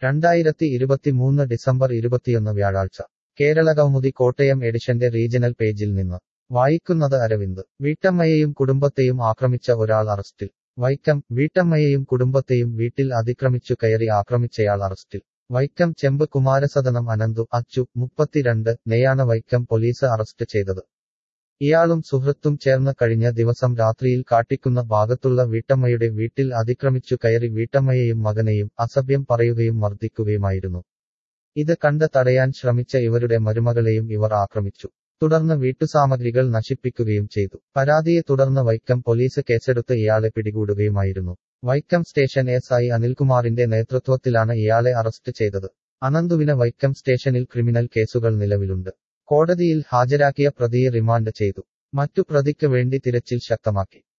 രണ്ടായിരത്തി ഇരുപത്തിമൂന്ന് ഡിസംബർ ഇരുപത്തിയൊന്ന് വ്യാഴാഴ്ച കേരള കൗമുദി കോട്ടയം എഡിഷന്റെ റീജണൽ പേജിൽ നിന്ന് വായിക്കുന്നത് അരവിന്ദ് വീട്ടമ്മയെയും കുടുംബത്തെയും ആക്രമിച്ച ഒരാൾ അറസ്റ്റിൽ വൈക്കം വീട്ടമ്മയെയും കുടുംബത്തെയും വീട്ടിൽ അതിക്രമിച്ചു കയറി ആക്രമിച്ചയാൾ അറസ്റ്റിൽ വൈക്കം ചെമ്പ് കുമാരസദനം അനന്തു അച്ചു മുപ്പത്തിരണ്ട് നെയാണ് വൈക്കം പോലീസ് അറസ്റ്റ് ചെയ്തത് ഇയാളും സുഹൃത്തും ചേർന്ന് കഴിഞ്ഞ ദിവസം രാത്രിയിൽ കാട്ടിക്കുന്ന ഭാഗത്തുള്ള വീട്ടമ്മയുടെ വീട്ടിൽ അതിക്രമിച്ചു കയറി വീട്ടമ്മയെയും മകനെയും അസഭ്യം പറയുകയും മർദ്ദിക്കുകയുമായിരുന്നു ഇത് കണ്ട് തടയാൻ ശ്രമിച്ച ഇവരുടെ മരുമകളെയും ഇവർ ആക്രമിച്ചു തുടർന്ന് വീട്ടുസാമഗ്രികൾ നശിപ്പിക്കുകയും ചെയ്തു പരാതിയെ തുടർന്ന് വൈക്കം പോലീസ് കേസെടുത്ത് ഇയാളെ പിടികൂടുകയുമായിരുന്നു വൈക്കം സ്റ്റേഷൻ എസ് ഐ അനിൽകുമാറിന്റെ നേതൃത്വത്തിലാണ് ഇയാളെ അറസ്റ്റ് ചെയ്തത് അനന്തുവിന് വൈക്കം സ്റ്റേഷനിൽ ക്രിമിനൽ കേസുകൾ നിലവിലുണ്ട് കോടതിയിൽ ഹാജരാക്കിയ പ്രതിയെ റിമാൻഡ് ചെയ്തു മറ്റു പ്രതിക്ക് വേണ്ടി തിരച്ചിൽ ശക്തമാക്കി